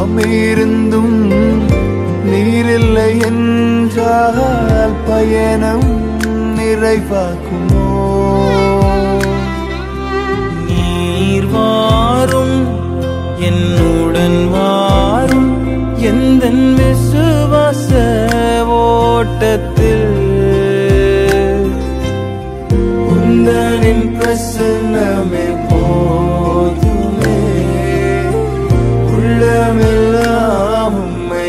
இருந்தும் நீரில்லை என்றால் பயணம் நிறைவாக்குமோ நீர் வாரும் என்னுடன் வாரும் எந்த விசுவாச ஓட்டத்தில் உந்தனின் பிரசன்னமே போதுமே உள்ளமெல்லாம் உம்மை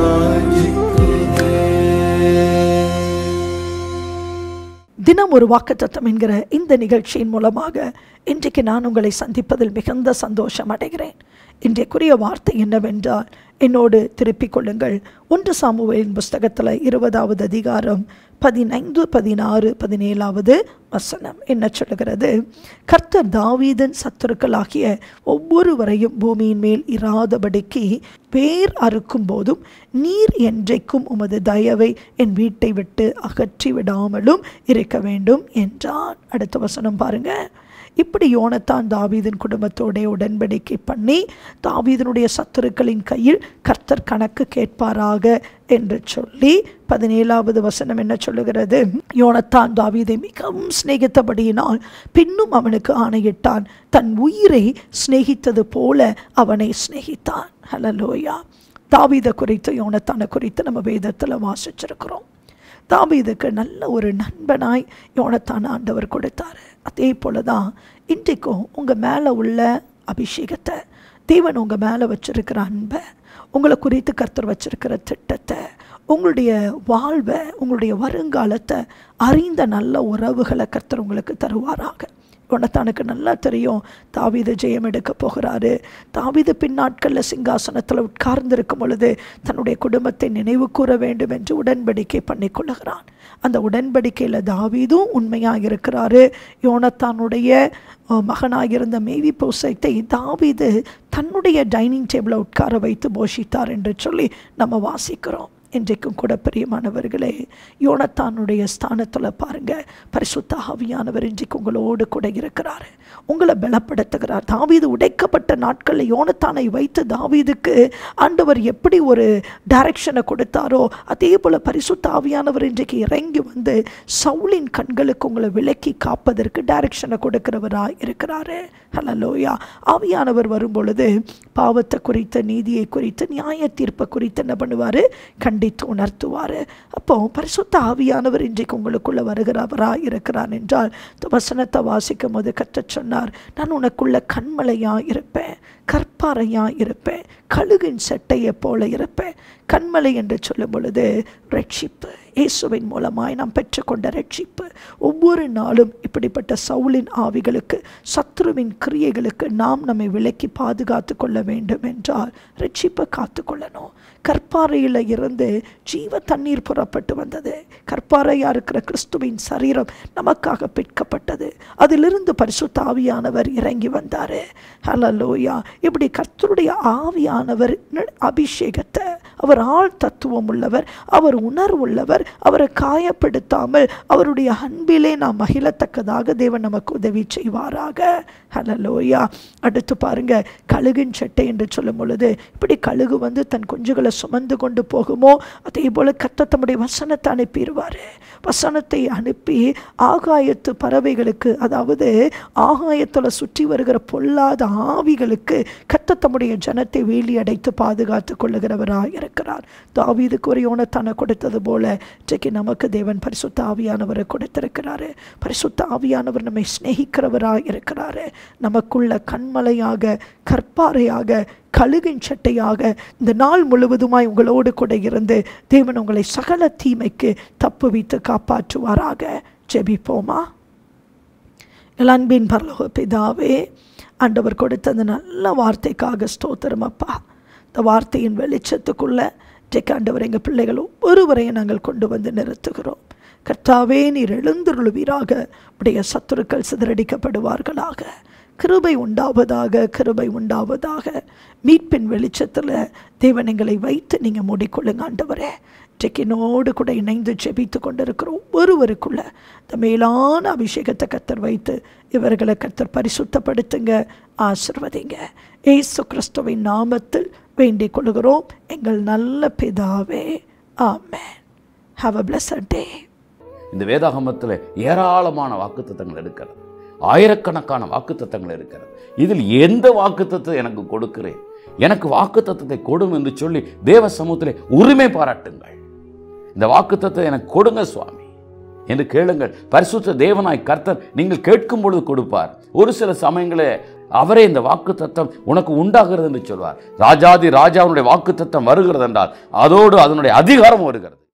வாஞ்சிக்குதே தினம் ஒரு வாக்குத்தத்தம் என்கிற இந்த நிகழ்ச்சியின் மூலமாக இன்றைக்கு நான் உங்களை சந்திப்பதில் மிகுந்த சந்தோஷம் அடைகிறேன் இன்றைக்குரிய வார்த்தை என்னவென்றால் என்னோடு திருப்பிக் கொள்ளுங்கள் ஒன்று சாமுவேலின் புஸ்தகத்தில் இருபதாவது அதிகாரம் பதினைந்து பதினாறு பதினேழாவது வசனம் என்ன சொல்லுகிறது கர்த்தர் தாவீதன் சத்துருக்களாகிய ஒவ்வொருவரையும் பூமியின் மேல் இராதபடிக்கு வேர் அறுக்கும் போதும் நீர் என்றைக்கும் உமது தயவை என் வீட்டை விட்டு அகற்றி விடாமலும் இருக்க வேண்டும் என்றான் அடுத்த வசனம் பாருங்க இப்படி யோனத்தான் தாவீதின் குடும்பத்தோட உடன்படிக்கை பண்ணி தாவீதனுடைய சத்துருக்களின் கையில் கர்த்தர் கணக்கு கேட்பாராக என்று சொல்லி பதினேழாவது வசனம் என்ன சொல்லுகிறது யோனத்தான் தாவீதை மிகவும் சிநேகித்தபடியினால் பின்னும் அவனுக்கு ஆணையிட்டான் தன் உயிரை சிநேகித்தது போல அவனை சிநேகித்தான் ஹலலோயா தாவீதை குறித்து யோனத்தானை குறித்து நம்ம வேதத்தில் வாசிச்சிருக்கிறோம் தாவீதுக்கு நல்ல ஒரு நண்பனாய் யோனத்தான ஆண்டவர் கொடுத்தாரு அதே போல தான் இன்றைக்கும் உங்கள் மேலே உள்ள அபிஷேகத்தை தேவன் உங்கள் மேலே வச்சிருக்கிற அன்பை உங்களை குறித்து கர்த்தர் வச்சிருக்கிற திட்டத்தை உங்களுடைய வாழ்வை உங்களுடைய வருங்காலத்தை அறிந்த நல்ல உறவுகளை கர்த்தர் உங்களுக்கு தருவாராக யோனத்தானுக்கு நல்லா தெரியும் தாவீது ஜெயம் எடுக்க போகிறாரு தாவீது பின்னாட்களில் சிங்காசனத்தில் உட்கார்ந்திருக்கும் பொழுது தன்னுடைய குடும்பத்தை நினைவு கூற வேண்டும் என்று உடன்படிக்கை பண்ணிக்கொள்ளுகிறான் அந்த உடன்படிக்கையில் தாவீதும் உண்மையாக இருக்கிறாரு யோனத்தானுடைய அஹ், மகனாகிருந்த மேவி போசைத்தை தாவீது தன்னுடைய டைனிங் டேபிளை உட்கார வைத்து போஷித்தார் என்று சொல்லி நம்ம வாசிக்கிறோம் இன்றைக்கும் கூட பிரியமானவர்களே யோனத்தானுடைய ஸ்தானத்தில் பாருங்க பரிசுத்த ஆவியானவர் இன்றைக்கு உங்களோடு கூட இருக்கிறாரு உங்களை பலப்படுத்துகிறார் தாவீது உடைக்கப்பட்ட நாட்களில் யோனத்தானை வைத்து தாவீதுக்கு ஆண்டவர் எப்படி ஒரு டைரக்ஷனை கொடுத்தாரோ அதே போல் பரிசுத்த ஆவியானவர் இன்றைக்கு இறங்கி வந்து சவுலின் கண்களுக்கு உங்களை விலக்கி காப்பதற்கு டைரக்ஷனை கொடுக்கிறவராக இருக்கிறாரு ஹலலோயா ஆவியானவர் வரும் பொழுது பாவத்தை குறித்த நீதியை குறித்து நியாய தீர்ப்பை குறித்து என்ன பண்ணுவார் கண்டித்து உணர்த்துவார் அப்போ பரிசுத்த ஆவியானவர் இன்றைக்கு உங்களுக்குள்ள வருகிறவராக இருக்கிறார் என்றால் இந்த வசனத்தை வாசிக்கும் போது கற்றச் சொன்னார் நான் உனக்குள்ள கண்மலையா இருப்பேன் கற்பாறையா இருப்பேன் கழுகின் சட்டையை போல இருப்பேன் கண்மலை என்று சொல்லும் பொழுது ரட்சிப்பு இயேசுவின் மூலமாய் நாம் பெற்றுக்கொண்ட ரட்சிப்பு ஒவ்வொரு நாளும் இப்படிப்பட்ட சவுலின் ஆவிகளுக்கு சத்ருவின் கிரியைகளுக்கு நாம் நம்மை விலக்கி பாதுகாத்து கொள்ள வேண்டும் என்றால் ரட்சிப்பை காத்துக்கொள்ளணும் கற்பாறையில் இருந்து ஜீவ தண்ணீர் புறப்பட்டு வந்தது கற்பாறையா இருக்கிற கிறிஸ்துவின் சரீரம் நமக்காக பிற்கப்பட்டது அதிலிருந்து பரிசுத்த ஆவியானவர் இறங்கி வந்தாரு ஹலலோயா இப்படி கர்த்தருடைய ஆவியானவர் ந- அபிஷேகத்தை அவர் ஆள் தத்துவம் உள்ளவர் அவர் உணர்வுள்ளவர் அவரை காயப்படுத்தாமல் அவருடைய அன்பிலே நாம் மகிழத்தக்கதாக தேவன் நமக்கு உதவி செய்வாராக ஹலலோயா அடுத்து பாருங்க கழுகின் சட்டை என்று சொல்லும் பொழுது இப்படி கழுகு வந்து தன் குஞ்சுகளை சுமந்து கொண்டு போகுமோ அதே போல கத்த தம்முடைய வசனத்தை அனுப்பிடுவார் வசனத்தை அனுப்பி ஆகாயத்து பறவைகளுக்கு அதாவது ஆகாயத்தில் சுற்றி வருகிற பொல்லாத ஆவிகளுக்கு கத்த தம்முடைய ஜனத்தை வேலி அடைத்து பாதுகாத்து கொள்ளுகிறவராக இருக்கிறார் தாவீதுக்கு ஒரு யோனத்தானை கொடுத்தது போல இன்றைக்கு நமக்கு தேவன் பரிசுத்த ஆவியானவரை கொடுத்திருக்கிறாரு பரிசுத்த ஆவியானவர் நம்மை சிநேகிக்கிறவராக இருக்கிறாரு நமக்குள்ள கண்மலையாக கற்பாறையாக கழுகின் சட்டையாக இந்த நாள் முழுவதுமாய் உங்களோடு கூட இருந்து தேவன் உங்களை சகல தீமைக்கு தப்புவித்து காப்பாற்றுவாராக ஜெபிப்போமா எங்கள் அன்பின் பரலோக பிதாவே ஆண்டவர் கொடுத்த அந்த நல்ல வார்த்தைக்காக ஸ்தோத்திரம் அப்பா இந்த வார்த்தையின் வெளிச்சத்துக்குள்ள இன்றைக்கு ஆண்டவர் எங்கள் பிள்ளைகள் ஒவ்வொருவரையும் நாங்கள் கொண்டு வந்து நிறுத்துகிறோம் கர்த்தாவே நீர் எழுந்துருளுவீராக உடைய சத்துருக்கள் சிதறடிக்கப்படுவார்களாக கிருபை உண்டாவதாக கிருபை உண்டாவதாக மீட்பின் வெளிச்சத்தில் தேவன் எங்களை வைத்து நீங்கள் மூடிக்கொள்ளுங்க ஆண்டவரே இன்றைக்கு என்னோடு கூட இணைந்து ஜெபித்து கொண்டிருக்கிற ஒவ்வொருவருக்குள்ள இந்த மேலான அபிஷேகத்தை கத்தர் வைத்து இவர்களை கத்தர் பரிசுத்தப்படுத்துங்க ஆசிர்வதிங்க ஏசு கிறிஸ்துவின் நாமத்தில் வேண்டிக் கொள்கிறோம் எங்கள் நல்ல பிதாவே ஆமென் ஹாவ் அ blessed டே இந்த வேதாகமத்தில் ஏராளமான வாக்குத்தத்தங்கள் இருக்கிறது ஆயிரக்கணக்கான வாக்குத்தத்தங்கள் இருக்கிறது இதில் எந்த வாக்குத்தத்தை எனக்கு கொடுக்கிறேன் எனக்கு வாக்குத்தத்தத்தை கொடும் என்று சொல்லி தேவ சமூகத்திலே உரிமை பாராட்டுங்கள் இந்த வாக்குத்தத்தை எனக்கு கொடுங்க சுவாமி என்று கேளுங்கள் பரிசுத்த தேவனாய் கர்த்தர் நீங்கள் கேட்கும் பொழுது கொடுப்பார் ஒரு சில சமயங்களே அவரே இந்த வாக்குத்தத்தம் உனக்கு உண்டாகிறது என்று சொல்வார் ராஜாதி ராஜாவுடைய வாக்குத்தத்தம் வருகிறது என்றால் அதோடு அதனுடைய அதிகாரம் வருகிறது